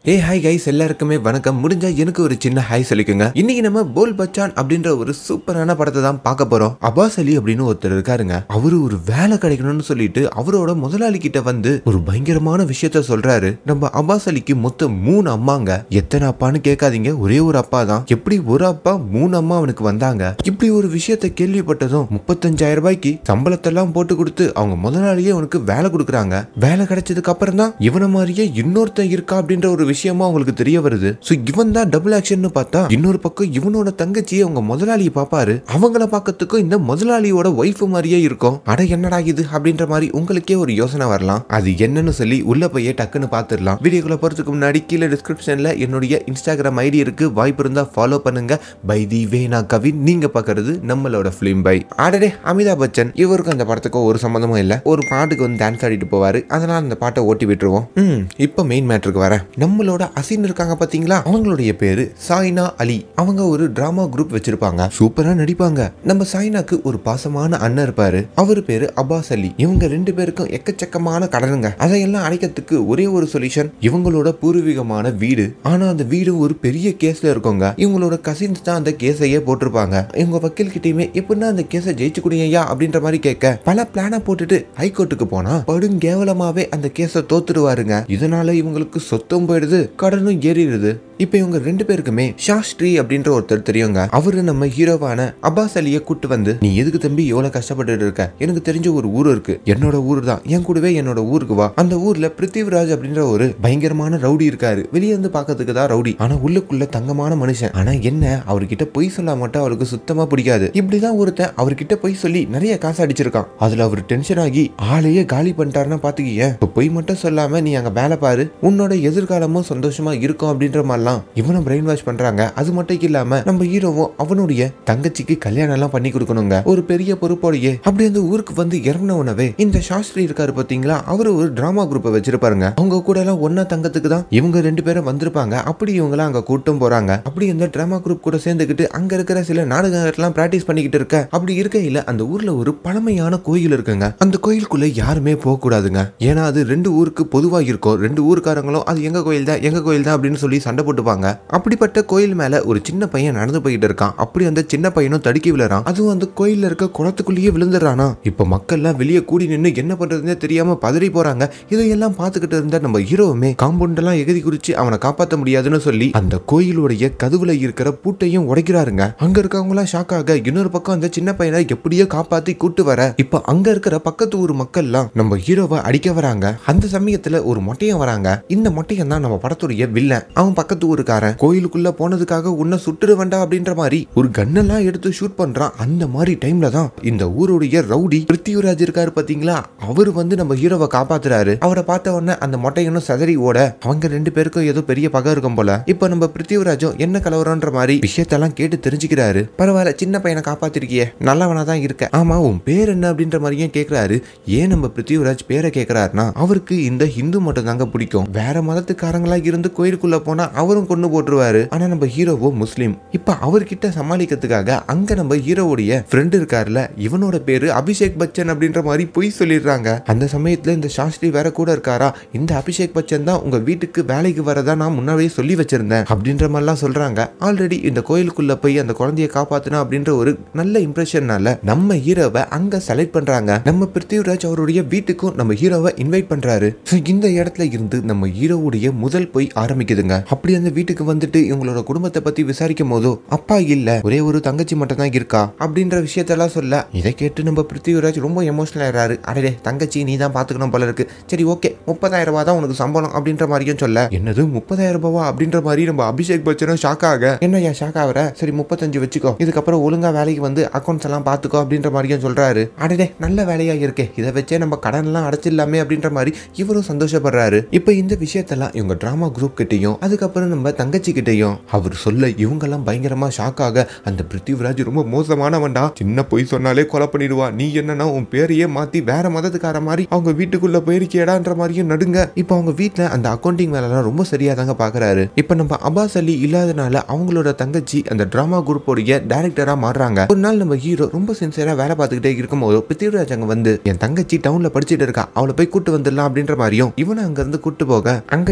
ஏ hi guys எல்லாருக்குமே வணக்கம் முடிஞ்சா எனக்கு ஒரு சின்ன ஹாய் சொல்லிக்கோங்க இன்னைக்கு நம்ம போல் பச்சான் அப்படின்ற ஒரு சூப்பரான படத்தை தான் பார்க்க போறோம் அப்பாஸ் அலி அப்படின்னு ஒருத்தர் இருக்காருங்க அவரு ஒரு வேலை கிடைக்கணும்னு சொல்லிட்டு அவரோட முதலாளி கிட்ட வந்து ஒரு பயங்கரமான விஷயத்த சொல்றாரு நம்ம அப்பாஸ் அலிக்கு மொத்தம் மூணு அம்மாங்க எத்தனை அப்பான்னு கேட்காதீங்க ஒரே ஒரு அப்பா தான் எப்படி ஒரு அப்பா மூணு அம்மா அவனுக்கு வந்தாங்க இப்படி ஒரு விஷயத்த கேள்விப்பட்டதும் முப்பத்தஞ்சாயிரம் ரூபாய்க்கு சம்பளத்தெல்லாம் போட்டு கொடுத்து அவங்க முதலாளியே அவனுக்கு வேலை கொடுக்குறாங்க வேலை கிடைச்சதுக்கு அப்புறம் தான் இவனை மாதிரியே இன்னொருத்தன் இருக்கா அப்படின்ற ஒரு விஷயமா அவங்களுக்கு தெரிய வருது சோ இவன் தான் டபுள் ஆக்ஷன் பார்த்தா இன்னொரு பக்கம் இவனோட தங்கச்சி அவங்க முதலாளியை பாப்பாரு அவங்கள பார்க்கறதுக்கும் இந்த முதலாளியோட ஒய்ஃப் மாதிரியே இருக்கும் அட என்னடா இது அப்படின்ற மாதிரி உங்களுக்கே ஒரு யோசனை வரலாம் அது என்னன்னு சொல்லி உள்ள போய் டக்குன்னு பார்த்துடலாம் வீடியோக்குள்ள போறதுக்கு முன்னாடி கீழே டிஸ்கிரிப்ஷன்ல என்னுடைய இன்ஸ்டாகிராம் ஐடி இருக்கு வாய்ப்பு இருந்தா ஃபாலோ பண்ணுங்க பை தி வே நான் கவின் நீங்க பாக்குறது நம்மளோட ஃபிலிம் பை ஆடடே அமிதாப் பச்சன் இவருக்கும் அந்த படத்துக்கும் ஒரு சம்மந்தமும் இல்ல ஒரு பாட்டுக்கு வந்து டான்ஸ் ஆடிட்டு போவாரு அதனால அந்த பாட்டை ஓட்டி விட்டுருவோம் ம் இப்போ மெயின் மேட்ருக்கு வரேன் நம்மளோட அசின் இருக்காங்க பாத்தீங்களா அவங்களுடைய பேரு சாய்னா அலி அவங்க ஒரு டிராமா குரூப் வச்சிருப்பாங்க சூப்பரா நடிப்பாங்க நம்ம சாய்னாக்கு ஒரு பாசமான அண்ணன் இருப்பாரு அவர் பேரு அப்பாஸ் அலி இவங்க ரெண்டு பேருக்கும் எக்கச்சக்கமான கடனுங்க அதையெல்லாம் அடைக்கிறதுக்கு ஒரே ஒரு சொல்யூஷன் இவங்களோட பூர்வீகமான வீடு ஆனா அந்த வீடு ஒரு பெரிய கேஸ்ல இருக்கோங்க இவங்களோட கசின்ஸ் தான் அந்த கேஸையே போட்டிருப்பாங்க இவங்க வக்கீல் கிட்டயுமே எப்படின்னா அந்த கேஸை ஜெயிச்சு குடிங்கய்யா அப்படின்ற மாதிரி கேட்க பல பிளானை போட்டுட்டு ஹைகோர்ட்டுக்கு போனா படுங்கேவலமாவே அந்த கேஸை தோத்துடுவாருங்க இதனால இவங்களுக்கு சொத்தம் போயிடுது கடனும் ஏறிடுது இப்போ இவங்க ரெண்டு பேருக்குமே சாஸ்ட்ரி அப்படின்ற ஒருத்தர் தெரியுங்க அவரு நம்ம ஹீரோவான அப்பாஸ் அலியை கூட்டு வந்து நீ எதுக்கு தம்பி எவ்வளவு கஷ்டப்பட்டு இருக்க எனக்கு தெரிஞ்ச ஒரு ஊர் இருக்கு என்னோட ஊர் தான் என் கூடவே என்னோட ஊருக்கு வா அந்த ஊர்ல பிருத்திவிராஜ் அப்படின்ற ஒரு பயங்கரமான ரவுடி இருக்காரு வெளியே இருந்து பார்க்கறதுக்கு தான் ரவுடி ஆனா உள்ளுக்குள்ள தங்கமான மனுஷன் ஆனா என்ன அவர்கிட்ட பொய் சொல்ல மட்டும் அவருக்கு சுத்தமா பிடிக்காது இப்படிதான் ஒருத்தன் அவர்கிட்ட பொய் சொல்லி நிறைய காசு அடிச்சிருக்கான் அதுல அவர் டென்ஷன் ஆகி ஆளையே காலி பண்ணிட்டாருன்னா பாத்துக்கிய இப்போ பொய் மட்டும் சொல்லாம நீ அங்க வேலை பாரு உன்னோட எதிர்காலமும் சந்தோஷமா இருக்கும் அப்படின்ற மாதிரிலாம் இவனும் பிரெயின் வாஷ் பண்றாங்க அது மட்டும் இல்லாம நம்ம ஹீரோவும் அவனுடைய தங்கச்சிக்கு கல்யாணம் எல்லாம் பண்ணி கொடுக்கணுங்க ஒரு பெரிய பொறுப்போடையே அப்படி அந்த ஊருக்கு வந்து இறங்கின உடனே இந்த சாஸ்திரி இருக்காரு பாத்தீங்களா அவரு ஒரு டிராமா குரூப்பை வச்சிருப்பாருங்க அவங்க கூட எல்லாம் ஒன்னா தங்கத்துக்கு தான் இவங்க ரெண்டு பேரும் வந்திருப்பாங்க அப்படி இவங்களாம் அங்க கூட்டம் போறாங்க அப்படி இந்த டிராமா குரூப் கூட சேர்ந்துக்கிட்டு அங்க இருக்கிற சில நாடகங்கள்லாம் பிராக்டிஸ் பண்ணிக்கிட்டு இருக்க அப்படி இருக்கையில அந்த ஊர்ல ஒரு பழமையான கோயில் இருக்குங்க அந்த கோயிலுக்குள்ள யாருமே போக கூடாதுங்க ஏன்னா அது ரெண்டு ஊருக்கு பொதுவா இருக்கும் ரெண்டு ஊருக்காரங்களும் அது எங்க கோயில் தான் எங்க கோயில் தான் அப்படின்னு சொல்லி சண்டை போட்டுப்பாங்க அப்படிப்பட்ட கோயில் மேல ஒரு சின்ன பையன் நடந்து போயிட்டு இருக்கான் அப்படி அந்த சின்ன பையனும் தடுக்கி விழுறான் அதுவும் அந்த கோயில்ல இருக்க குளத்துக்குள்ளேயே விழுந்துடுறானா இப்ப மக்கள்லாம் வெளியே கூடி நின்று என்ன பண்றதுன்னே தெரியாம பதறி போறாங்க இதையெல்லாம் பார்த்துக்கிட்டு இருந்த நம்ம ஹீரோவுமே காம்பவுண்ட் எல்லாம் எகதி குறிச்சு அவனை காப்பாற்ற முடியாதுன்னு சொல்லி அந்த கோயிலுடைய கதவுல இருக்கிற பூட்டையும் உடைக்கிறாருங்க அங்க இருக்கவங்க எல்லாம் ஷாக் ஆக இன்னொரு பக்கம் அந்த சின்ன பையனை எப்படியோ காப்பாத்தி கூட்டு வர இப்ப அங்க இருக்கிற பக்கத்து ஊர் மக்கள்லாம் நம்ம ஹீரோவை அடிக்க வராங்க அந்த சமயத்துல ஒரு மொட்டையன் வராங்க இந்த மொட்டையன் தான் நம்ம படத்துடைய வில்லன் அவன் பக்கத்து ஊருக்காரன் கோயிலுக்குள்ள போனதுக்காக உன்னை சுட்டுட வேண்டாம் அப்படின்ற மாதிரி ஒரு கன்னெல்லாம் எடுத்து ஷூட் பண்றான் அந்த மாதிரி டைம்ல தான் இந்த ஊருடைய ரவுடி பிருத்திவிராஜ் இருக்காரு பாத்தீங்களா அவர் வந்து நம்ம ஹீரோவை காப்பாத்துறாரு அவரை பார்த்த உடனே அந்த மொட்டையனும் சதறி ஓட அவங்க ரெண்டு பேருக்கும் ஏதோ பெரிய பகை இருக்கும் போல இப்ப நம்ம பிருத்திவிராஜும் என்ன கலவரன்ற மாதிரி விஷயத்தெல்லாம் கேட்டு தெரிஞ்சுக்கிறாரு பரவாயில்ல சின்ன பையனை காப்பாத்திருக்கியே நல்லவனா தான் இருக்க ஆமா உன் பேர் என்ன அப்படின்ற மாதிரியும் கேக்குறாரு ஏன் நம்ம பிருத்திவிராஜ் பேரை கேக்குறாருன்னா அவருக்கு இந்த ஹிந்து மட்டும் தாங்க பிடிக்கும் வேற மதத்துக்காரங்களா இருந்து கோயிலுக்குள்ள போனா அவரும் கொண்டு போட்டுருவாரு ஆனா நம்ம ஹீரோவோ முஸ்லீம் இப்ப அவர்கிட்ட சமாளிக்கிறதுக்காக அங்க நம்ம ஹீரோவுடைய ஃப்ரெண்ட் இருக்காருல இவனோட பேரு அபிஷேக் பச்சன் அப்படின்ற மாதிரி பொய் சொல்லிடுறாங்க அந்த சமயத்துல இந்த சாஸ்திரி வேற கூட இருக்காரா இந்த அபிஷேக் பச்சன் தான் உங்க வீட்டுக்கு வேலைக்கு வரதா நான் முன்னாடியே சொல்லி வச்சிருந்தேன் அப்படின்ற மாதிரிலாம் சொல்றாங்க ஆல்ரெடி இந்த கோயிலுக்குள்ள போய் அந்த குழந்தைய காப்பாத்தணும் அப்படின்ற ஒரு நல்ல இம்ப்ரெஷன்னால நம்ம ஹீரோவை அங்க செலக்ட் பண்றாங்க நம்ம பிருத்திவிராஜ் அவருடைய வீட்டுக்கும் நம்ம ஹீரோவை இன்வைட் பண்றாரு So, இந்த இடத்துல இருந்து நம்ம ஹீரோவுடைய முதல் போய் ஆரம்பிக்குதுங்க அப்படி அந்த வீட்டுக்கு வந்துட்டு இவங்களோட குடும்பத்தை பத்தி விசாரிக்கும் போதோ அப்பா இல்ல ஒரே ஒரு தங்கச்சி மட்டும் தான் இருக்கா அப்படின்ற விஷயத்தெல்லாம் சொல்ல இதை கேட்டு நம்ம பிருத்திவிராஜ் ரொம்ப எமோஷனல் ஆயிடுறாரு அடடே தங்கச்சி நீ தான் பாத்துக்கணும் போல இருக்கு சரி ஓகே முப்பதாயிரம் ரூபாய் தான் உனக்கு சம்பளம் அப்படின்ற மாதிரியும் சொல்ல என்னது முப்பதாயிரம் ரூபாவா அப்படின்ற மாதிரி நம்ம அபிஷேக் பச்சனும் ஷாக் ஆக என்னய்யா ஷாக் ஆகுற சரி முப்பத்தஞ்சு வச்சுக்கோ இதுக்கப்புறம் ஒழுங்கா வேலைக்கு வந்து அக்கௌண்ட்ஸ் எல்லாம் பாத்துக்கோ அப்படின்ற மாதிரியும் சொல்றாரு அடடே நல்ல வேலையா இருக்கே இதை வச்சே நம்ம கடன் எல்லாம் அடைச்சிடலாமே அப்படின்ற மாதிரி இவரும் சந்தோஷப்படுறாரு இப்போ இந்த விஷயத்தெல்லாம் இவங்க டிராமா குரூப் கிட்டயும் அதுக்கப்புறம் நம்ம தங்கச்சி கிட்டயும் அவர் சொல்ல இவங்கெல்லாம் பயங்கரமா ஷாக் ஆக அந்த பிருத்திவிராஜ் ரொம்ப மோசமானவன்டா சின்ன பொய் சொன்னாலே கொலை பண்ணிடுவா நீ என்னன்னா உன் பேரையே மாத்தி வேற மதத்துக்கார மாதிரி அவங்க வீட்டுக்குள்ள போயிருக்கியடான்ற மாதிரியும் நடுங்க இப்போ அவங்க வீட்ல அந்த அக்கௌண்டிங் வேலைலாம் ரொம்ப சரியா தாங்க பாக்குறாரு இப்போ நம்ம அப்பாஸ் அலி இல்லாதனால அவங்களோட தங்கச்சி அந்த டிராமா குரூப்போடைய டைரக்டரா மாறுறாங்க ஒரு நாள் நம்ம ஹீரோ ரொம்ப சின்சியரா வேலை பார்த்துக்கிட்டே இருக்கும்போது பிருத்திவிராஜ் அங்க வந்து என் தங்கச்சி டவுன்ல படிச்சுட்டு இருக்கா அவளை போய் கூட்டு வந்துடலாம் அப்படின்ற மாதிரியும் இவனை அங்க இருந்து கூட்டு போக அங்கிட்ட அவன் தங்கச்சி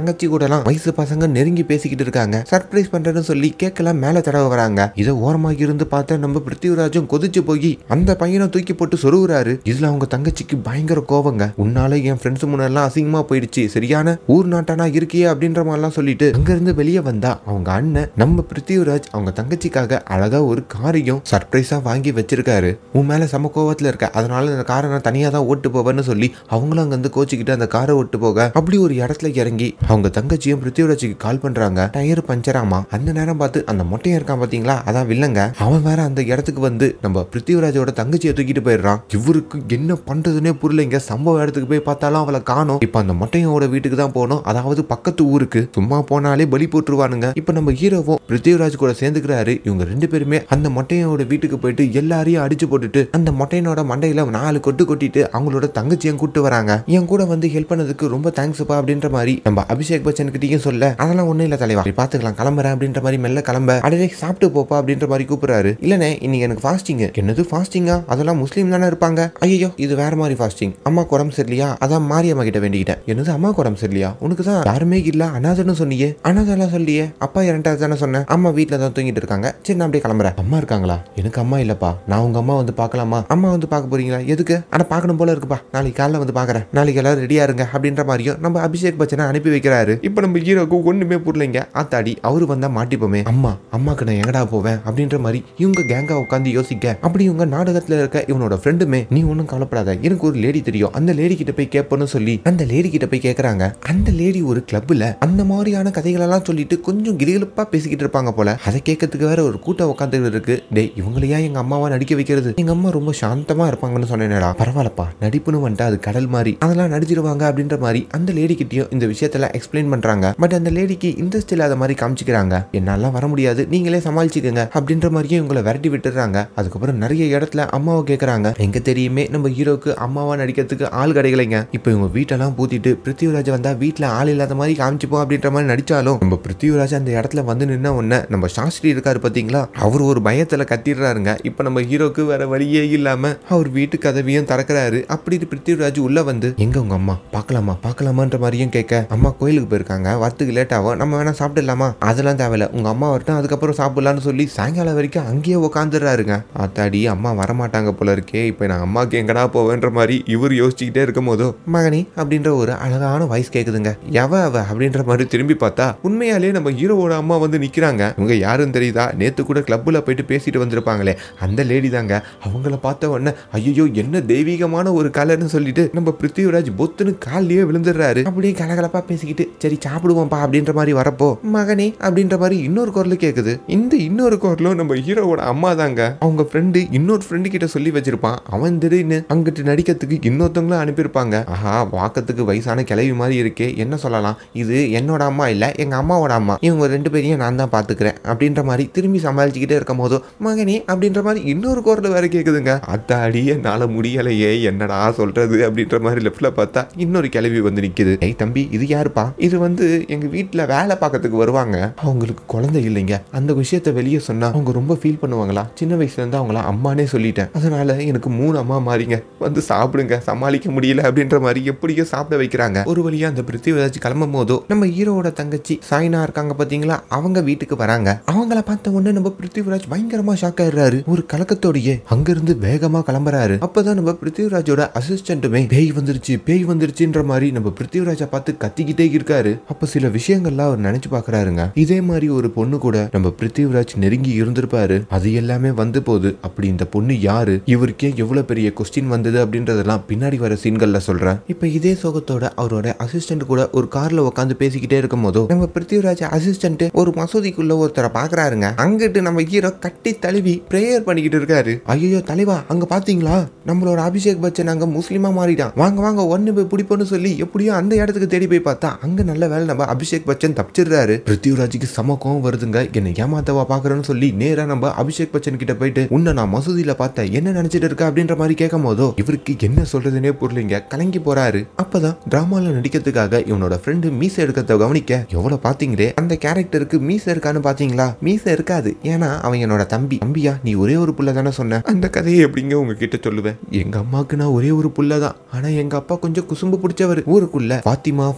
தங்கச்சி கூடலாம் வயசு பசங்க நெருங்கி பேசிக்கிட்டு இருக்காங்க சர்ப்ரைஸ் பண்றேன்னு சொல்லி கேட்கலாம் மேல தடவை வராங்க இதை ஓரமாகி இருந்து பார்த்தா நம்ம பிருத்திவிராஜும் கொதிச்சு போய் அந்த பையனை தூக்கி போட்டு சொருகுறாரு இதுல அவங்க தங்கச்சிக்கு பயங்கர கோவங்க உன்னால என் ஃப்ரெண்ட்ஸ் முன்னெல்லாம் அசிங்கமா போயிடுச்சு சரியான ஊர் நாட்டானா இருக்கியே அப்படின்ற மாதிரிலாம் சொல்லிட்டு அங்க இருந்து வெளியே வந்தா அவங்க அண்ணன் நம்ம பிருத்திவிராஜ் அவங்க தங்கச்சிக்காக அழகா ஒரு காரையும் சர்ப்ரைஸா வாங்கி வச்சிருக்காரு உன் மேல சம கோவத்துல இருக்க அதனால இந்த காரை நான் தனியா தான் ஓட்டு போவேன்னு சொல்லி அவங்களும் அங்க வந்து கோச்சிக்கிட்டு அந்த காரை ஓட்டு போக அப்படி ஒரு இடத்துல இறங்கி அவங்க தங்கச்சியும் பிருத்திவிராஜுக்கு கால் பண்றாங்க டயர் பஞ்சராமா அந்த நேரம் பார்த்து அந்த மொட்டையன் இருக்கான் பாத்தீங்களா அதான் வில்லங்க அவன் வேற அந்த இடத்துக்கு வந்து நம்ம பிருத்திவிராஜோட தங்கச்சியை தூக்கிட்டு போயிடுறான் இவருக்கு என்ன பண்றதுன்னே புரியலைங்க சம்பவ இடத்துக்கு போய் பார்த்தாலும் அவளை காணோம் இப்ப அந்த மொட்டையோட வீட்டுக்கு தான் போகணும் அதாவது பக்கத்து ஊருக்கு சும்மா போனாலே பலி போட்டுருவானுங்க இப்ப நம்ம ஹீரோவும் பிருத்திவிராஜ் கூட சேர்ந்துக்கிறாரு இவங்க ரெண்டு பேருமே அந்த மொட்டையோட வீட்டுக்கு போயிட்டு எல்லாரையும் அடிச்சு போட்டுட்டு அந்த மொட்டையனோட மண்டையில நாலு கொட்டு கொட்டிட்டு அவங்களோட தங்கச்சியும் கூட்டு வராங்க என் கூட வந்து ஹெல்ப் பண்ணதுக்கு ரொம்ப தேங்க்ஸ்ப்பா அப்படின்ற மாதிரி நம்ம அபிஷேக் பச்சன் கிட்டயும் சொல்ல அதெல்லாம் ஒண்ணும் இல்ல தலைவா சரி, பாத்துக்கலாம் கிளம்புறேன் அப்படின்ற மாதிரி மெல்ல கிளம்ப அடவே சாப்பிட்டு போப்பா அப்படின்ற மாதிரி கூப்பிடுறாரு இல்லனே இன்னைக்கு எனக்கு ஃபாஸ்டிங் என்னது ஃபாஸ்டிங்கா அதெல்லாம் முஸ்லீம் தானே இருப்பாங்க ஐயோ இது வேற மாதிரி ஃபாஸ்டிங் அம்மா உடம்பு சரியில்லையா அதான் மாரியம்மா கிட்ட வேண்டிக்கிட்டேன் என்னது அம்மா உடம்பு சரியில்லையா உனக்கு தான் யாருமே இல்ல அனாதன்னு சொன்னியே அனாதெல்லாம் சொல்லியே அப்பா இரண்டாவது தானே சொன்னேன் அம்மா வீட்டில் தான் தூங்கிட்டு இருக்காங்க சரி நான் அப்படியே கிளம்புறேன் அம்மா இருக்காங்களா எனக்கு அம்மா இல்லப்பா நான் உங்க அம்மா வந்து பார்க்கலாமா அம்மா வந்து பார்க்க போறீங்களா எதுக்கு ஆனா பார்க்கணும் போல இருக்குப்பா நாளைக்கு காலைல வந்து பார்க்கறேன் நாளைக்கு எல்லாரும் ரெடியா இருங்க அப்படின்ற மாதிரியும் நம்ம அபிஷேக் பச்சனை அனுப்பி வைக்கிறாரு இப்போ நம்ம ஹீரோக்கு ஒண்ணுமே புரியலைங்க ஆத்தாடி அவரு வந்தா மாட்டிப்போமே அம்மா அம்மாக்கு நான் எங்கடா போவேன் அப்படின்ற மாதிரி இவங்க கேங்கா உட்காந்து யோசிக்க அப்படி இவங்க நாடகத்துல இருக்க இவனோட ஃப்ரெண்டுமே நீ ஒன்றும் கவலைப்படாத எனக்கு ஒரு லேடி தெரியும் அந்த லேடி கிட்ட போய் கேட்போன்னு சொல்லி அந்த லேடி கிட்ட போய் கேட்கறாங்க அந்த லேடி ஒரு கிளப்ல அந்த மாதிரியான கதைகளெல்லாம் சொல்லிட்டு கொஞ்சம் கிளிகிழப்பா பேசிக்கிட்டு இருப்பாங்க போல அதை கேட்கறதுக்கு வேற ஒரு கூட்டம் உட்காந்துட்டு இருக்கு டேய் இவங்களையா எங்க அம்மாவா நடிக்க வைக்கிறது எங்க அம்மா ரொம்ப சாந்தமா இருப்பாங்கன்னு சொன்னேனடா பரவாயில்லப்பா நடிப்புன்னு வந்துட்டு அது கடல் மாதிரி அதெல்லாம் நடிச்சிருவாங்க அப்படின்ற மாதிரி அந்த லேடி கிட்டயும் இந்த விஷயத்துல எக்ஸ்பிளைன் பண்றாங்க பட் அந்த லேடிக்கு இன்ட்ரெஸ்ட் இல்லாத மாதிரி காமிச்சிக்கிறாங்க என்னால வர முடியாது நீங்களே சமாளிச்சுக்கோங்க அப்படின்ற மாதிரியே இவங்களை விரட்டி விட்டுறாங்க அதுக்கப்புறம் நிறைய இடத்துல அம்மாவை கேட்கறாங்க எங்க தெரியுமே நம்ம ஹீரோக்கு அம்மாவா நடிக்கிறதுக்கு ஆள் கிடைக்கலைங்க இப்போ இவங்க வீட்டெல்லாம் பூத்திட்டு பிருத்திவிராஜ் வந்தா வீட்டுல ஆள் இல்லாத மாதிரி காமிச்சுப்போம் அப்படின்ற மாதிரி நடிச்சாலும் நம்ம பிருத்திவிராஜ் அந்த இடத்துல வந்து நின்ன உடனே நம்ம சாஸ்திரி இருக்காரு பாத்தீங்களா அவர் ஒரு பயத்துல கத்திடுறாருங்க இப்போ நம்ம ஹீரோக்கு வேற வழியே இல்லாம அவர் வீட்டு கதவியும் திறக்கிறாரு அப்படி பிருத்திவிராஜ் உள்ள வந்து எங்க உங்க அம்மா பார்க்கலாமா பார்க்கலாமான்ற மாதிரியும் கேட்க அம்மா கோயிலுக்கு போயிருக்காங்க வரத்துக்கு லேட் ஆகும் நம்ம வேணா சாப்பிடலாமா அதெல்லாம் தேவையில்ல உங்க அம்மா வரட்டும் அதுக்கப்புறம் சாப்பிடலாம்னு சொல்லி சாயங்காலம் வரைக்கும் அங்கேயே உட்காந்துடுறாருங்க ஆத்தாடி அம்மா வரமாட்டாங்க போல இருக்கே இப்போ நான் அம்மாக்கு எங்கடா போவேன்ற மாதிரி இவர் யோசிச்சுக்கிட்டே இருக்கும் போதோ மகனி அப்படின்ற ஒரு அழகான வாய்ஸ் கேக்குதுங்க எவ அவ அப்படின்ற மாதிரி திரும்பி பார்த்தா உண்மையாலே நம்ம ஹீரோவோட அம்மா வந்து நிக்கிறாங்க இவங்க யாருன்னு தெரியுதா நேத்து கூட கிளப்ல போயிட்டு பேசிட்டு வந்திருப்பாங்களே அந்த லேடி தாங்க அவங்கள பார்த்த உடனே ஐயோ என்ன தெய்வீகமான ஒரு கலர்னு சொல்லிட்டு நம்ம பிருத்திவிராஜ் பொத்துன்னு கால்லயே விழுந்துடுறாரு அப்படியே கலகலப்பா பேசிக்கிட்டு சரி சாப்பிடுவோம்ப்பா அப்படின்ற மாதிரி வரப்போ மகனே அப்படின்ற மாதிரி இன்னொரு குரல் கேக்குது இந்த இன்னொரு குரலும் நம்ம ஹீரோவோட அம்மா தாங்க அவங்க ஃப்ரெண்டு இன்னொரு ஃப்ரெண்டு கிட்ட சொல்லி வச்சிருப்பான் அவன் திடீர்னு அங்கிட்டு நடிக்கிறதுக்கு இன்னொருத்தவங்களும் அனுப்பியிருப்பாங்க ஆஹா வாக்கத்துக்கு வயசான கிளவி மாதிரி இருக்கே என்ன சொல்லலாம் இது என்னோட அம்மா இல்ல எங்க அம்மாவோட அம்மா இவங்க ரெண்டு பேரையும் நான் தான் பாத்துக்கிறேன் அப்படின்ற மாதிரி திரும்பி சமாளிச்சுக்கிட்டே இருக்கும் போதும் மகனே அப்படின்ற மாதிரி இன்னொரு குரல் வேற கேக்குதுங்க அத்தாடி என்னால முடியலையே என்னடா சொல்றது அப்படின்ற மாதிரி லெஃப்ட்ல பார்த்தா இன்னொரு கிளவி வந்து நிக்குது ஏய் தம்பி இது யாருப்பா இது வந்து எங்க வீட்டுல வேலை பார்க்கறதுக்கு வருவாங்க அவங்களுக்கு குழந்தை இல்லைங்க அந்த விஷயத்த வெளியே சொன்னா அவங்க ரொம்ப ஃபீல் பண்ணுவாங்களா சின்ன வயசுல இருந்து அவங்கள அம்மானே சொல்லிட்டேன் அதனால எனக்கு மூணு அம்மா மாறிங்க வந்து சாப்பிடுங்க சமாளிக்க முடியல அப்படின்ற மாதிரி எப்படியோ சாப்பிட வைக்கிறாங்க ஒரு வழியா அந்த பிருத்திவிராஜ் கிளம்பும் போதோ நம்ம ஹீரோவோட தங்கச்சி சாய்னா இருக்காங்க பாத்தீங்களா அவங்க வீட்டுக்கு வராங்க அவங்கள பார்த்த உடனே நம்ம பிருத்திவிராஜ் பயங்கரமா ஷாக் ஆயிடுறாரு ஒரு கலக்கத்தோடயே அங்கிருந்து வேகமா கிளம்புறாரு அப்பதான் நம்ம பிருத்திவிராஜோட அசிஸ்டன்ட்டுமே பேய் வந்துருச்சு பேய் வந்துருச்சுன்ற மாதிரி நம்ம பிருத்திவிராஜை பார்த்து கத்திக்கிட்டே இருக்காரு அப்ப சில விஷயங்கள்லாம் அவர் நினைச்சு பாக்குறாருங்க இதே மாதிரி ஒரு பொண்ணு கூட நம்ம பிருத்திவிராஜ் நெருங்கி இருந்திருப்பாரு அது எல்லாமே வந்து போகுது அப்படி இந்த பொண்ணு யாரு இவருக்கே எவ்வளவு பெரிய கொஸ்டின் வந்தது அப்படின்றதெல்லாம் பின்னாடி வர சீன்கள்ல சொல்றேன் இப்ப இதே சோகத்தோட அவரோட அசிஸ்டன்ட் கூட ஒரு கார்ல உட்காந்து பேசிக்கிட்டே இருக்கும் போதோ நம்ம பிருத்திவிராஜ் அசிஸ்டன்ட் ஒரு மசூதிக்குள்ள ஒருத்தரை பாக்குறாருங்க அங்கிட்டு நம்ம ஹீரோ கட்டி தழுவி பிரேயர் பண்ணிக்கிட்டு இருக்காரு ஐயோ தலைவா அங்க பாத்தீங்களா நம்மளோட அபிஷேக் பச்சன் அங்க முஸ்லீமா மாறிட்டான் வாங்க வாங்க ஒன்னு போய் பிடிப்போன்னு சொல்லி எப்படியோ அந்த இடத்துக்கு தேடி போய் பார்த்தா அங்க நல்ல வேலை நம்ம அபிஷேக் பச்சன் தப்பிச்சிடுறாரு பிருத்திவிராஜுக்கு சம கோவம் வருதுங்க என்னை ஏமாத்தவா பாக்குறேன்னு சொல்லி நேரா நம்ம அபிஷேக் பச்சன் கிட்ட போயிட்டு உன்னை நான் மசூதியில பார்த்தேன் என்ன நினைச்சிட்டு இருக்க அப்படின்ற மாதிரி கேட்கும் போதோ இவருக்கு என்ன சொல்றதுனே புரியலைங்க கலங்கி போறாரு அப்பதான் டிராமால நடிக்கிறதுக்காக இவனோட ஃப்ரெண்டு மீச எடுக்கிறத கவனிக்க எவ்வளவு பாத்தீங்களே அந்த கேரக்டருக்கு மீச இருக்கான்னு பாத்தீங்களா மீச இருக்காது ஏன்னா அவன் என்னோட தம்பி தம்பியா நீ ஒரே ஒரு புள்ள தானே சொன்ன அந்த கதையை எப்படிங்க உங்ககிட்ட சொல்லுவேன் எங்க அம்மாவுக்கு நான் ஒரே ஒரு புள்ள தான் ஆனா எங்க அப்பா கொஞ்சம் குசும்பு பிடிச்சவர் ஊருக்குள்ள ஃபாத்திமா ஃபாத்திமான்னு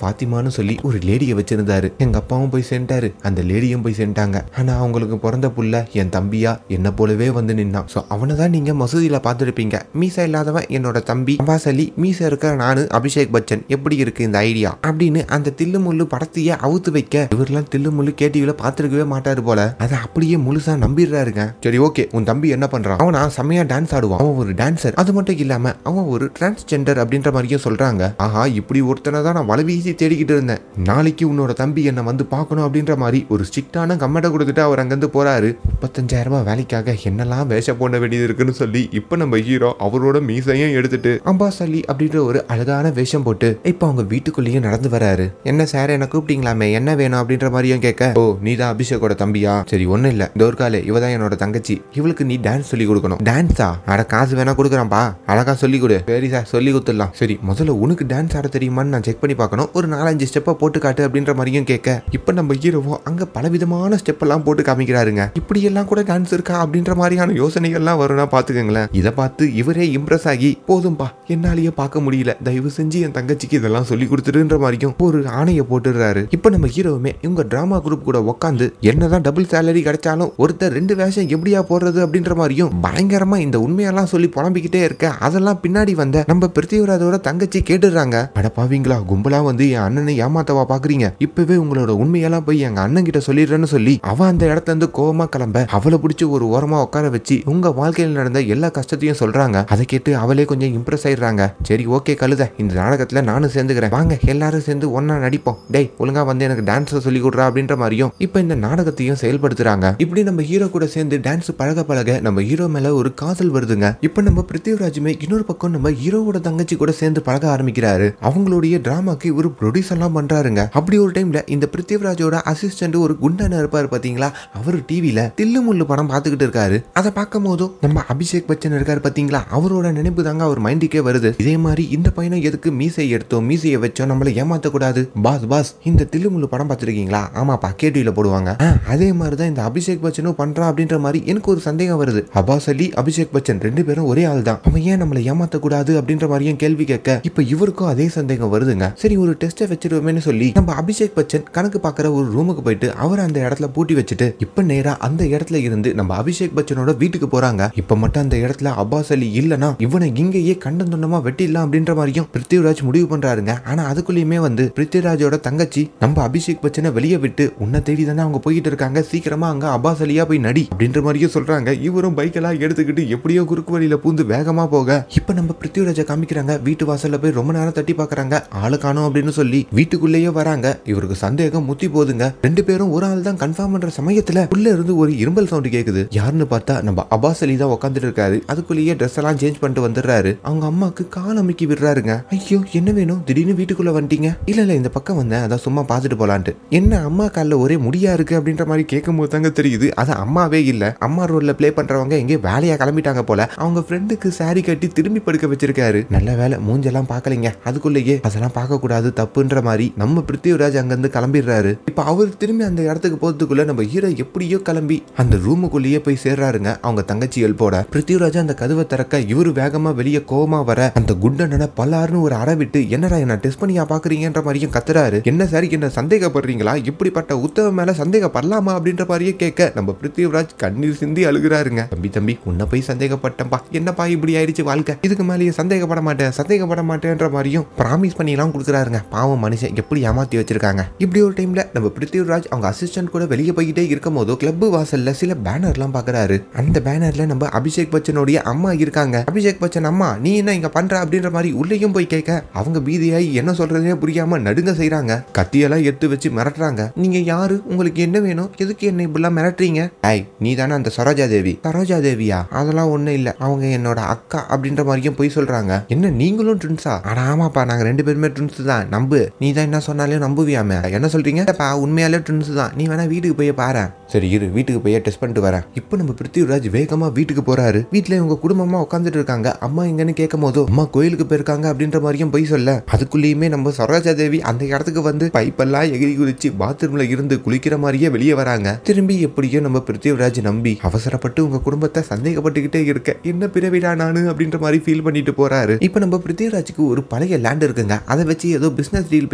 அம்மான்னு சொல்லி ஒரு லேடியை வச்சிருந்தாரு எங்க அப்பாவும் போய் சேர்ந்தாரு அந்த லேடியும் போய் சேர்ந்தாங்க ஆனா அவங்களுக்கு பிறந்த புள்ள என் தம்பியா என்ன போலவே வந்து நின்னான் ஸோ அவனை தான் நீங்க மசூதியில பார்த்துருப்பீங்க மீசா இல்லாதவன் என்னோட தம்பி அப்பாஸ் அலி மீசா இருக்க நானு அபிஷேக் பச்சன் எப்படி இருக்கு இந்த ஐடியா அப்படின்னு அந்த தில்லு முள்ளு படத்தையே அவுத்து வைக்க இவரெல்லாம் தில்லு முள்ளு கேடிவில பார்த்துருக்கவே மாட்டாரு போல அதை அப்படியே முழுசா நம்பிடுறாருங்க சரி ஓகே உன் தம்பி என்ன பண்றான் அவனா செம்மையா டான்ஸ் ஆடுவான் அவன் ஒரு டான்சர் அது மட்டும் இல்லாம அவன் ஒரு டிரான்ஸ்ஜெண்டர் அப்படின்ற மாதிரியும் சொல்றாங்க ஆஹா இப்படி ஒருத்தனை தான் நான் வலை வீசி தேடிக்கிட்டு இருந்தேன் நாளைக்கு உன்னோட தம்பி என்னை வந்து பார்க்கணும் அப்படின்ற மாதிரி ஒரு ஸ்ட்ரிக்டான கம்மட்டை கொடுத்துட்டு அவர் அங்கிருந்து போறாரு முப்பத்தஞ்சாயிரம் ரூபாய் வேலைக்காக என்னெல்லாம் வேஷம் போட வேண்டியது இருக்குன்னு சொல்லி இப்போ நம்ம ஹீரோ அவரோட மீசையும் எடுத்துட்டு அம்பாஸ் அலி அப்படின்ற ஒரு அழகான வேஷம் போட்டு இப்போ அவங்க வீட்டுக்குள்ளேயே நடந்து வராரு என்ன சார் என்ன கூப்பிட்டீங்களாமே என்ன வேணும் அப்படின்ற மாதிரியும் கேட்க ஓ நீ தான் அபிஷேக்கோட தம்பியா சரி ஒன்றும் இல்லை தோர்காலே இவ தான் என்னோட தங்கச்சி இவளுக்கு நீ டான்ஸ் சொல்லி கொடுக்கணும் டான்ஸா அட காசு வேணா கொடுக்குறான்பா அழகா சொல்லி கொடு சரி சார் சொல்லி கொடுத்துடலாம் சரி முதல்ல உனக்கு டான்ஸ் ஆட தெரியுமான்னு நான் செக் பண்ணி பார்க்கணும் ஒரு நாலஞ்சு ஸ்டெப்பை போட்டு காட்டு அப்படின்ற மாதிரியும் கேட்க இப்போ நம்ம ஹீரோவோ அங்க பலவிதமான ஸ்டெப் எல்லாம் போட்டு காமிக்கிறாருங்க இப்படி எல்லாம் கூட டான்ஸ் இருக்கா அப்படின்ற மாதிரியான யோசனைகள்லாம் வரும்னா பாத்துக்கோங்களேன் இதை பார்த்து இவரே இம்ப்ரெஸ் ஆகி போதும்பா என்னாலேயே பார்க்க முடியல தயவு செஞ்சு என் தங்கச்சிக்கு இதெல்லாம் சொல்லி கொடுத்துருன்ற மாதிரியும் ஒரு ஆணையை போட்டுடுறாரு இப்போ நம்ம ஹீரோவுமே இவங்க டிராமா குரூப் கூட உட்காந்து என்னதான் டபுள் சேலரி கிடைச்சாலும் ஒருத்தர் ரெண்டு வேஷம் எப்படியா போடுறது அப்படின்ற மாதிரியும் பயங்கரமா இந்த உண்மையெல்லாம் சொல்லி புலம்பிக்கிட்டே இருக்க அதெல்லாம் பின்னாடி வந்த நம்ம பிருத்திவிராஜோட தங்கச்சி கேட்டுடுறாங்க அட பாவீங்களா கும்பலா வந்து என் அண்ணனை ஏமாத்தவா பாக்குறீங்க இப்பவே உங்களோட உண்மையெல்லாம் போய் எங்க அண்ணன் கிட்ட சொல்லிடுறேன்னு சொல்லி அவ அந்த இடத்துல இருந்து கோவமா கிளம்ப அவளை பிடிச்சி ஒரு ஓரமா உட்கார வச்சு உங்க வாழ்க்கையில் நடந்த எல்லா கஷ்டத்தையும் சொல்றாங்க அதை கேட்டு அவளே கொஞ்சம் இம்ப்ரெஸ் ஆயிடுறாங்க சரி ஓகே கழுத இந்த நாடகத்துல நானும் சேர்ந்துக்கிறேன் வாங்க எல்லாரும் சேர்ந்து ஒன்னா நடிப்போம் டேய் ஒழுங்கா வந்து எனக்கு டான்ஸ் சொல்லி கொடுறா அப்படின்ற மாதிரியும் இப்போ இந்த நாடகத்தையும் செயல்படுத்துறாங்க இப்படி நம்ம ஹீரோ கூட சேர்ந்து டான்ஸ் பழக பழக நம்ம ஹீரோ மேல ஒரு காதல் வருதுங்க இப்போ நம்ம பிருத்திவிராஜுமே இன்னொரு பக்கம் நம்ம ஹீரோவோட தங்கச்சி கூட சேர்ந்து பழக ஆரம்பிக்கிறாரு அவங்களுடைய டிராமாக்கு இவர் ப்ரொடியூஸ் எல்லாம் பண்றாருங்க அப்படி ஒரு டைம்ல இந்த பிருத்திவிராஜோட அசிஸ்டன்ட் ஒரு குண்டன இருப்பாரு பாத்தீங்களா அவர் டிவில தில்லு முள்ளு படம் பார்த்துக்கிட்டு இருக்காரு அதை பார்க்கும் போதும் நம்ம அபிஷேக் பச்சன் இருக்காரு பாத்தீங்களா அவரோட நினைப்பு தாங்க அவர் மைண்டுக்கே வருது இதே மாதிரி இந்த பையனை எதுக்கு மீசை எடுத்தோம் மீசையை வச்சோம் நம்மள ஏமாத்த கூடாது பாஸ் பாஸ் இந்த தில்லு முள்ளு படம் பார்த்துருக்கீங்களா ஆமாப்பா கேடிவில போடுவாங்க ஆ, அதே மாதிரி தான் இந்த அபிஷேக் பச்சனும் பண்றான் அப்படின்ற மாதிரி எனக்கு ஒரு சந்தேகம் வருது அப்பாஸ் அலி அபிஷேக் பச்சன் ரெண்டு பேரும் ஒரே ஆள் தான் அவன் ஏன் நம்மளை ஏமாத்த கூடாது அப்படின்ற மாதிரியும் கேள்வி கேட்க இப்ப இவருக்கும் அதே சந்தேகம் வருதுங்க சரி ஒரு டெஸ்ட்டை வச்சிருவோமேனு சொல்லி நம்ம அபிஷேக் பச்சன் கணக்கு பார்க்குற ஒரு ரூமுக்கு போயிட்டு அவர் அந்த இடத்துல பூட்டி வச்சுட்டு இப்ப நேரா அந்த இடத்துல இருந்து நம்ம அபிஷேக் பச்சனோட வீட்டுக்கு போறாங்க இப்ப மட்டும் அந்த இடத்துல அப்பாஸ் அலி இல்லனா இவனை இங்கேயே கண்டம் துண்டமா வெட்டிடலாம் அப்படின்ற மாதிரியும் பிருத்திவிராஜ் முடிவு பண்றாருங்க ஆனா அதுக்குள்ளயுமே வந்து பிருத்திவிராஜோட தங்கச்சி நம்ம அபிஷேக் பச்சனை வெளியே விட்டு உன்னை தேடி தானே அவங்க போயிட்டு இருக்காங்க சீக்கிரமா அங்க அப்பாஸ் அலியா போய் நடி அப்படின்ற மாதிரியும் சொல்றாங்க இவரும் பைக்கெல்லாம் எடுத்துக்கிட்டு எப்படியோ குறுக்கு வழியில பூந்து வேகமா போக இப்ப நம்ம பிருத்திவிராஜை காமிக்கிறாங்க வீட்டு வாசல்ல போய் ரொம்ப நேரம் தட்டி பாக்குறாங்க ஆளு காணோம் அப்படின்னு சொல்லி வீட்டுக்குள்ளேயே வராங்க இவருக்கு சந்தேகம் முத்தி போதுங்க ரெண்டு பேரும் ஒரு ஆள் தான் கன்ஃபார்ம் பண்ற சமயத்துல உள்ள இருந்து ஒரு இரும்பல் சவுண்ட் கேக்குது யாருன்னு பார்த்தா நம்ம அப்பாஸ் அலி தான் உட்காந்துட்டு இருக்காரு அதுக்குள்ளேயே ட்ரெஸ் எல்லாம் சேஞ்ச் பண்ணிட்டு வந்துடுறாரு அவங்க அம்மாக்கு கால் அமைக்கி விடுறாருங்க ஐயோ என்ன வேணும் திடீர்னு வீட்டுக்குள்ள வந்துட்டீங்க இல்ல இல்ல இந்த பக்கம் வந்தேன் அதான் சும்மா பார்த்துட்டு போலான்ட்டு என்ன அம்மா காலில் ஒரே முடியா இருக்கு அப்படின்ற மாதிரி கேட்கும் போது தாங்க தெரியுது அது அம்மாவே இல்ல அம்மா ரோல்ல ப்ளே பண்றவங்க எங்கேயோ வேலையா கிளம்பிட்டாங்க போல அவங்க ஃப்ரெண்டுக்கு saree கட்டி திரும்பி படுக்க வச்சிருக்காரு நல்ல வேலை மூஞ்செல்லாம் பார்க்கலைங்க அதுக்குள்ளேயே அதெல்லாம் பார்க்க கூடாது தப்புன்ற மாதிரி நம்ம பிருத்திவிராஜ் அங்கிருந்து கிளம்பிடுறாரு இப்ப அவர் திரும்பி அந்த இடத்துக்கு போறதுக்குள்ள நம்ம ஹீரோ எப்படியோ கிளம்பி அந்த ரூமுக்குள்ளேயே போய் சேர்றாருங்க அவங்க தங்கச்சி எழுப்போட பிருத்திவிராஜ் அந்த கதவை திறக்க இவரு வேகமா வெளியே கோவமா வர அந்த குண்டனனை பல்லாருன்னு ஒரு அறை விட்டு என்னடா என்ன டெஸ்ட் பண்ணியா பாக்குறீங்கன்ற மாதிரியும் கத்துறாரு என்ன சார் என்ன சந்தேகப்படுறீங்களா இப்படிப்பட்ட உத்தவ மேல சந்தேகப்படலாமா அப்படின்ற மாதிரியே கேட்க நம்ம பிருத்திவிராஜ் கண்ணீர் சிந்தி அழுகிறாருங்க தம்பி தம்பி உன்னை போய் சந்தேகப்பட்டேன்பா என்னப்பா இப்படி ஆயிடுச்சு வாழ்க்கை இதுக்கு மேலேயே சந்தேகப்பட மாட்டேன் சந்தேகப்பட மாட்டேன்ற மாதிரியும் ப்ராமிஸ் பண்ணிலாம் கொடுக்குறாருங்க பாவம் மனுஷன் எப்படி ஏமாத்தி வச்சிருக்காங்க இப்படி ஒரு டைம்ல நம்ம பிருத்திவிராஜ் அவங்க அசிஸ்டன்ட் கூட வெளியே போய்கிட்டே இருக்கும் போது கிளப் வாசல்ல சில பேனர்லாம் பாக்குறாரு அந்த பேனர்ல நம்ம அபிஷேக் பச்சனுடைய அம்மா இருக்காங்க அபிஷேக் பச்சன் அம்மா நீ என்ன இங்க பண்ற அப்படின்ற மாதிரி உள்ளேயும் போய் கேட்க அவங்க பீதியாய் என்ன சொல்றதே புரியாம நடுங்க செய்றாங்க கத்தியெல்லாம் எடுத்து வச்சு மிரட்டுறாங்க நீங்க யாரு உங்களுக்கு என்ன வேணும் எதுக்கு என்ன இப்படிலாம் மிரட்டுறீங்க ஐய் நீ தானே அந்த சரோஜா தேவி சரோஜா தேவியா அதெல்லாம் ஒண்ணும் இல்ல அவங்க என்னோட அக்கா அப்படின்ற மாதிரியும் போய் சொல்றாங்க என்ன நீங்களும் ட்வின்ஸா அட ஆமாப்பா நாங்க ரெண்டு பேருமே ட்வின்ஸ் தான் நம்பு நீ தான் என்ன சொன்னாலே நம்புவியாமே என்ன சொல்றீங்க இல்லப்பா உண்மையாலே ட்வின்ஸ் தான் நீ வேணா வீட்டுக்கு போய் பாரு சரி இரு வீட்டுக்கு போய் டெஸ்ட் பண்ணிட்டு வரேன் இப்போ நம்ம பிருத்திவிராஜ் வேகமா வீட்டுக்கு போறாரு வீட்டுல இவங்க குடும்பமா உட்காந்துட்டு இருக்காங்க அம்மா எங்கன்னு கேட்கும் போதோ அம்மா கோயிலுக்கு போயிருக்காங்க அப்படின்ற மாதிரியும் போய் சொல்ல அதுக்குள்ளேயுமே நம்ம சரோஜா தேவி அந்த இடத்துக்கு வந்து பைப்பெல்லாம் எகிரி குதிச்சு பாத்ரூம்ல இருந்து குளிக்கிற மாதிரியே வெளியே வராங்க திரும்பி எப்படியோ நம்ம பிருத்திவிராஜ் நம்பி அவசரப்பட்டு உங்க குடும்பத்தை சந்தேகப்பட்டுக்கிட்டே இருக்க என்ன பிறவிடா நானு அப்படின்ற மாதிரி ஃபீல் பண்ணிட்டு போறாரு இப்போ நம்ம பிருத்திவிராஜுக்கு ஒரு பழைய லேண்ட் இருக்குங்க அதை வச்சு ஏதோ பிசினஸ் டீல்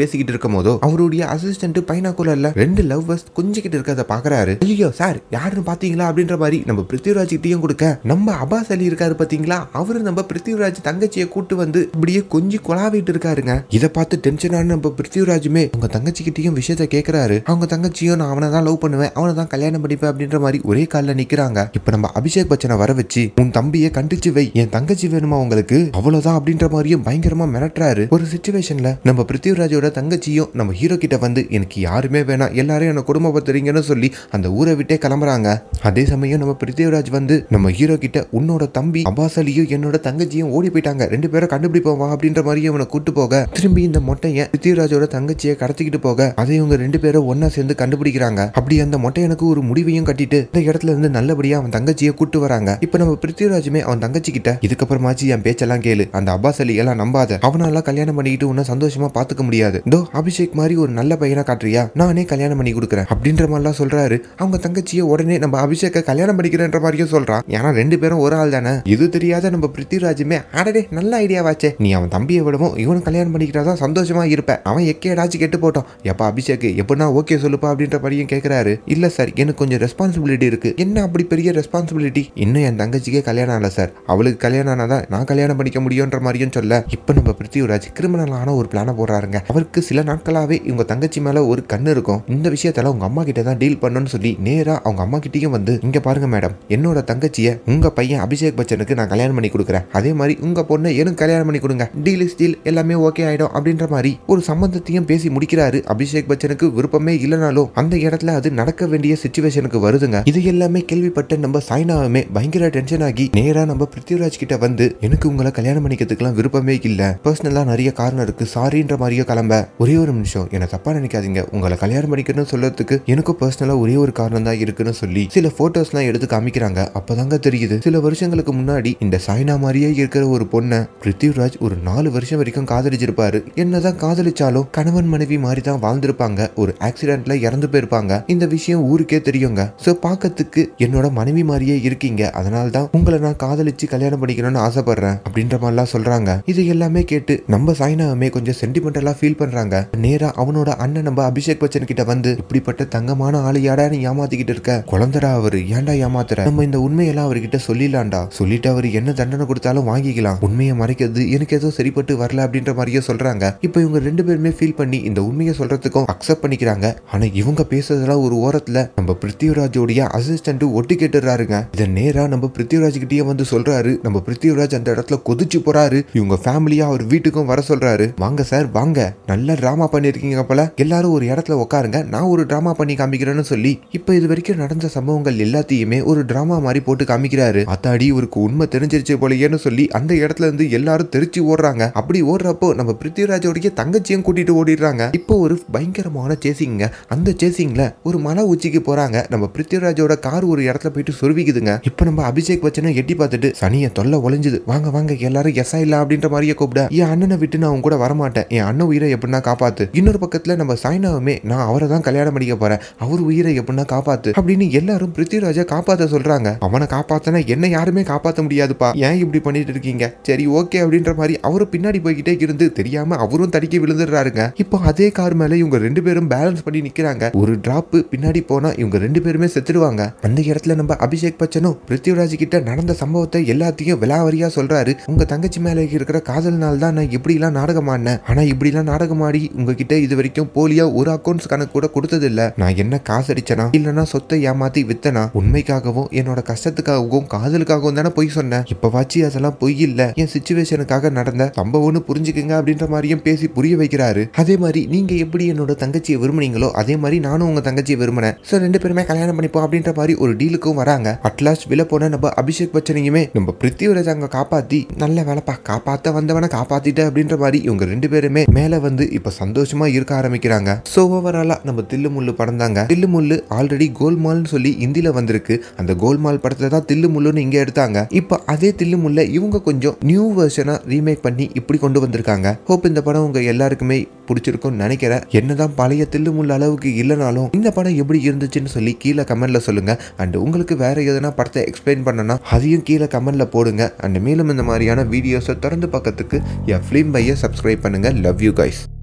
பேசிக்கிட்டு இருக்கும் போதோ அவருடைய அசிஸ்டன்ட் பைனாக்குலர்ல ரெண்டு லவ்வர்ஸ் கொஞ்சிக்கிட்டு இருக்கிறத பாக்குறாரு ஐயோ சார் யாருன்னு பாத்தீங்களா அப்படின்ற மாதிரி நம்ம பிருத்திவிராஜ் கிட்டயும் கொடுக்க நம்ம அபாஸ் அலி இருக்காரு பாத்தீங்களா அவரு நம்ம பிருத்திவிராஜ் தங்கச்சியை கூட்டு வந்து இப்படியே கொஞ்சி கொலாவிட்டு இருக்காருங்க இதை பார்த்து டென்ஷனான நம்ம பிருத்திவிராஜுமே உங்க தங்கச்சி கிட்டயும் விஷயத்த கேக்குறாரு அவங்க தங்கச்சியும் நான் அவனை தான் லவ் பண்ணுவேன் அவனை தான் கல்யாணம் பண்ணிப்பேன் அப்படின்ற மாதிரி ஒரே காலில் நிக்கிறாங்க இப்ப நம்ம அபிஷேக் பச்சனை வர வச்சு உன் தம்பியை கண்டிச்சு வை என் தங்கச்சி வேணுமா உங்களுக்கு அவ்வளவுதான் அப்படின்ற மாதிரியும் பயங்கரமா மிரட்டுறாரு ஒரு சுச்சுவேஷன்ல நம்ம பிருத்திவிராஜோட தங்கச்சியும் நம்ம ஹீரோ கிட்ட வந்து எனக்கு யாருமே வேணாம் எல்லாரும் என்ன குடும்பப்படுத்துறீங்கன்னு சொல்லி அந்த ஊரை விட்டே கிளம்புறாங்க அதே சமயம் நம்ம பிருத்திவிராஜ் வந்து நம்ம ஹீரோ கிட்ட உன்னோட தம்பி அப்பாஸ் அலியும் என்னோட தங்கச்சியும் ஓடி போயிட்டாங்க ரெண்டு பேரும் கண்டுபிடிப்போம் வா அப்படின்ற மாதிரி அவனை கூட்டு போக திரும்பி இந்த மொட்டையை பிருத்திவிராஜோட தங்கச்சியை கடத்திக்கிட்டு போக அதை இவங்க ரெண்டு பேரும் ஒண்ணா சேர்ந்து கண்டுபிடிக்கிறாங்க அப்படி அந்த மொட்டையனுக்கு ஒரு முடிவையும் கட்டிட்டு இந்த இடத்துல இருந்து நல்லபடியா அவன் தங்கச்சியை கூட்டு வராங்க இப்ப நம்ம பிருத்திவிராஜுமே அவன் தங்கச்சி கிட்ட இதுக்கப்புறமாச்சு என் பேச்செல்லாம் கேளு அந்த அப்பாஸ் அலி எல்லாம் நம்பாத அவனால கல்யாணம் பண்ணிக்கிட்டு உன்னை சந்தோஷமா பாத்துக்க முடியாது தோ அபிஷேக் மாதிரி ஒரு நல்ல பையனா காட்டுறியா நானே கல்யாணம் பண்ணி கொடுக்குறேன் அப்படின்ற மாதிரிலாம் சொல்றாரு அவங்க தங்கச்சியை உடனே நம்ம அபிஷேக்க கல்யாணம் பண்ணிக்கிறேன்ற மாதிரியும் சொல்றான் ஏன்னா ரெண்டு பேரும் ஒரு ஆள் தானே இது தெரியாத நம்ம பிருத்திவிராஜுமே அடடே நல்ல ஐடியாவாச்சே நீ அவன் தம்பியை விடவும் இவனும் கல்யாணம் பண்ணிக்கிட்டாதான் சந்தோஷமா இருப்ப அவன் எக்கேடாச்சும் கெட்டு போட்டோம் எப்பா அபிஷேக் எப்படின்னா ஓகே சொல்லுப்பா அப்படின்ற மாதிரியும் கேட்கிறாரு இல்ல சார் எனக்கு கொஞ்சம் ரெஸ்பான்சிபிலிட்டி இருக்கு என்ன அப்படி பெரிய ரெஸ்பான்சிபிலிட்டி இன்னும் என் தங்கச்சிக்கே கல்யாணம் ஆகல சார் அவளுக்கு கல்யாணம் ஆனாதான் நான் கல்யாணம் பண்ணிக்க முடியும்ன்ற மாதிரியும் சொல்ல இப்ப நம்ம பிருத்திவிராஜ் கிரிமினலான ஒரு பிளான போடுறாருங்க அவருக்கு சில நாட்களாவே இவங்க தங்கச்சி மேல ஒரு கண்ணு இருக்கும் இந்த விஷயத்தால உங்க அம்மா கிட்ட தான் டீல் பண்ணணும்னு சொல்லி நேரா அவங்க அம்மா கிட்டயும் வந்து இங்க பாருங்க மேடம் என்னோட தங்கச்சியை உங்க பையன் அபிஷேக் பச்சனுக்கு நான் கல்யாணம் பண்ணி கொடுக்குறேன் அதே மாதிரி உங்க பொண்ணை எனக்கு கல்யாணம் பண்ணி கொடுங்க டீல் இஸ் டீல் எல்லாமே ஓகே ஆயிடும் அப்படின்ற மாதிரி ஒரு சம்பந்தத்தையும் பேசி முடிக்கிறாரு அபிஷேக் பச்சனுக்கு விருப்பமே இல்லைனாலும் அந்த இடத்துல அது நடக்க வேண்டிய சுச்சுவேஷனுக்கு வருதுங்க இது எல்லாமே கேள்விப்பட்ட நம்ம சாய்னாவுமே பயங்கர டென்ஷன் ஆகி நேரா நம்ம பிருத்திவிராஜ் கிட்ட வந்து எனக்கு உங்களை கல்யாணம் பண்ணிக்கிறதுக்குலாம் விருப்பமே இல்ல பர்சனலா நிறைய காரணம் இருக்கு சாரின்ற மாதிரியே கிளம்ப ஒரே ஒரு நிமிஷம் என்ன தப்பா நினைக்காதீங்க உங்களை கல்யாணம் பண்ணிக்கணும்னு சொல்றதுக்கு எனக்கும் பர்சனலா ஒரே ஒரு காரணம் தான் இருக்குன்னு சொல்லி சில போட்டோஸ்லாம் எடுத்து காமிக்கிறாங்க அப்பதாங்க தெரியுது சில வருஷங்களுக்கு முன்னாடி இந்த சாய்னா மாதிரியே இருக்கிற ஒரு பொண்ணை பிருத்திவிராஜ் ஒரு நாலு வருஷம் வரைக்கும் காதலிச்சிருப்பாரு என்னதான் காதலிச்சாலும் கணவன் மனைவி மாதிரி தான் வாழ்ந்திருப்பாங்க ஒரு ஆக்சிடென்ட்ல இறந்து போயிருப்பாங்க இந்த விஷயம் ஊருக்கே தெரியுங்க சோ பார்க்கறதுக்கு என்னோட மனைவி மாதிரியே இருக்கீங்க அதனால தான் உங்களை நான் காதலிச்சு கல்யாணம் பண்ணிக்கணும்னு ஆசைப்படுறேன் அப்படின்ற மாதிரிலாம் சொல்றாங்க இது எல்லாமே கேட்டு நம்ம சாய்னாவுமே கொஞ்சம் சென்டிமெண்டலா ஃபீல் பண்றாங்க நேரா அவனோட அண்ணன் நம்ம அபிஷேக் பச்சன் கிட்ட வந்து இப்படிப்பட்ட தங்கமான ஆளையாடா நீ ஏமாத்திக்கிட்டு இருக்க குழந்தரா அவரு ஏன்டா ஏமாத்துற நம்ம இந்த உண்மையெல்லாம் அவர்கிட்ட சொல்லிடலாம்டா சொல்லிட்டு அவர் என்ன தண்டனை கொடுத்தாலும் வாங்கிக்கலாம் உண்மையை மறைக்கிறது எனக்கு ஏதோ சரிப்பட்டு வரல அப்படின்ற மாதிரியே சொல்றாங்க இப்போ இவங்க ரெண்டு பேருமே ஃபீல் பண்ணி இந்த உண்மையை சொல்றதுக்கும் அக்செப்ட் பண்ணிக்கிறாங்க ஆனா இவங்க பேசுறதெல்லாம் ஒரு ஓரத்துல நம்ம பிருத்திவிராஜோடைய அசிஸ்டன்ட் ஒட்டு கேட்டுறாருங்க இதை நேரா நம்ம பிருத்திவிராஜ் கிட்டயே வந்து சொல்றாரு நம்ம பிருத்திவிராஜ் அந்த இடத்துல கொதிச்சு போறாரு இவங்க ஃபேமிலியா அவர் வீட்டுக்கும் வர சொல்றாரு வாங்க சார் வாங்க நல்ல டிராமா பண்ணிருக்கீங்க போல எல்லாரும் ஒரு இடத்துல உட்காருங்க நான் ஒரு டிராமா பண்ணி காமிக்கிறேன்னு சொல்லி இப்ப இது வரைக்கும் நடந்த சம்பவங்கள் எல்லாத்தையுமே ஒரு டிராமா மாதிரி போட்டு காமிக்கிறாரு அத்தாடி இவருக்கு உண்மை தெரிஞ்சிருச்சு போலயேன்னு சொல்லி அந்த இடத்துல இருந்து எல்லாரும் தெரிச்சு ஓடுறாங்க அப்படி ஓடுறப்போ நம்ம பிருத்திவிராஜோடைய தங்கச்சியும் கூட்டிட்டு ஓடிடுறாங்க இப்போ ஒரு பயங்கரமான சேசிங்க அந்த சேசிங்ல ஒரு மலை உச்சிக்கு போறாங்க நம்ம பிருத்திவிராஜோட கார் ஒரு இடத்துல போயிட்டு சொருவிக்குதுங்க இப்போ நம்ம அபிஷேக் பச்சனும் எட்டி பார்த்துட்டு சனியை தொல்லை ஒளிஞ்சுது வாங்க வாங்க எல்லாரும் எஸ்ஸா இல்ல அப்படின்ற மாதிரியே கூப்பிட என் அண்ணனை விட்டு நான் உன் கூட வரமாட்டேன் என் அண்ணன் உயிரை எப்படின்னா காப்பாத்து இன்னொரு பக்கத்துல நம்ம சாய்னாவுமே நான் அவரை தான் கல்யாணம் பண்ணிக்க போறேன் அவர் உயிரை எப்படின்னா காப்பாத்து அப்படின்னு எல்லாரும் பிருத்திவிராஜை காப்பாத்த சொல்றாங்க அவனை காப்பாத்தனா என்ன யாருமே காப்பாத்த முடியாதுப்பா ஏன் இப்படி பண்ணிட்டு இருக்கீங்க சரி ஓகே அப்படின்ற மாதிரி அவரும் பின்னாடி போய்கிட்டே இருந்து தெரியாம அவரும் தடிக்கி விழுந்துடுறாருங்க இப்போ அதே கார் மேல இவங்க ரெண்டு பேரும் பேலன்ஸ் பண்ணி நிக்கிறாங்க ஒரு டிராப் பின்னாடி போனா இவங்க ரெண்டு பேருமே செத்துடுவாங்க அந்த இடத்துல நம்ம அபிஷேக் பச்சனும் பிருத்திவிராஜ் கிட்ட நடந்த சம்பவத்தை எல்லாத்தையும் விலாவரியா சொல்றாரு உங்க தங்கச்சி மேல இருக்கிற காதல்னால தான் நான் இப்படி எல்லாம் நாடகம் ஆடினேன் ஆனா இப்படி எல்லாம் நாடகம் ஆடி உங்ககிட்ட இது வரைக்கும் போலியா ஒரு அக்கௌண்ட்ஸ் கணக்கு கூட கொடுத்தது இல்ல நான் என்ன காசு அடிச்சனா இல்லனா சொத்தை ஏமாத்தி வித்தனா உண்மைக்காகவும் என்னோட கஷ்டத்துக்காகவும் காதலுக்காகவும் தானே பொய் சொன்னேன் இப்ப வாச்சி அதெல்லாம் பொய் இல்ல என் சுச்சுவேஷனுக்காக நடந்த சம்பவம்னு புரிஞ்சுக்குங்க அப்படின்ற மாதிரியும் பேசி புரிய வைக்கிறாரு அதே மாதிரி நீங்க எப்படி என்னோட தங்கச்சியை விரும்புனீங்களோ அதே மாதிரி நானும் உங்க தங்கச்சியை விரும்பினேன் ஸோ ரெண்டு பேருமே கல்யாணம் பண்ணிப்போம் அப்படின்ற மாதிரி ஒரு டீலுக்கும் வராங்க அட்லாஸ்ட் வில போன நம்ம அபிஷேக் பச்சனையுமே நம்ம பிருத்திவிராஜ் அங்க காப்பாத்தி நல்ல வேலைப்பா காப்பாத்த வந்தவனை காப்பாத்திட்ட அப்படின்ற மாதிரி இவங்க ரெண்டு பேருமே மேல வந்து இப்ப சந்தோஷமா இருக்க ஆரம்பிக்கிறாங்க ஸோ ஓவராலா நம்ம தில்லு முள்ளு படம் தாங்க தில்லு முள்ளு ஆல்ரெடி கோல்மால்னு சொல்லி இந்தியில வந்திருக்கு அந்த கோல்மால் படத்தை தான் தில்லு முள்ளுன்னு இங்க எடுத்தாங்க இப்போ அதே தில்லு முல்ல இவங்க கொஞ்சம் நியூ வெர்ஷனா ரீமேக் பண்ணி இப்படி கொண்டு வந்திருக்காங்க ஹோப் இந்த படம் உங்க எல்லாருக்குமே பிடிச்சிருக்கும்னு நினைக்கிறேன் என்னதான் பழைய தில்லு முள்ளு அளவுக்கு இல்லைனாலும் இந்த படம் எப்படி இருந்துச்சுன்னு சொல்லி கீழே கமெண்ட்ல சொல்லுங்க அண்ட் உங்களுக்கு வேற எதனா படத்தை எக்ஸ்பிளைன் பண்ணனா அதையும் கீழே கமெண்ட்ல போடுங்க அண்ட் மேலும் இந்த மாதிரியான வீடியோஸை தொடர்ந்து பக்கத்துக்கு என் ஃபிலிம் பையை சப்ஸ்கிரைப் பண்ணுங்க லவ் யூ கைஸ்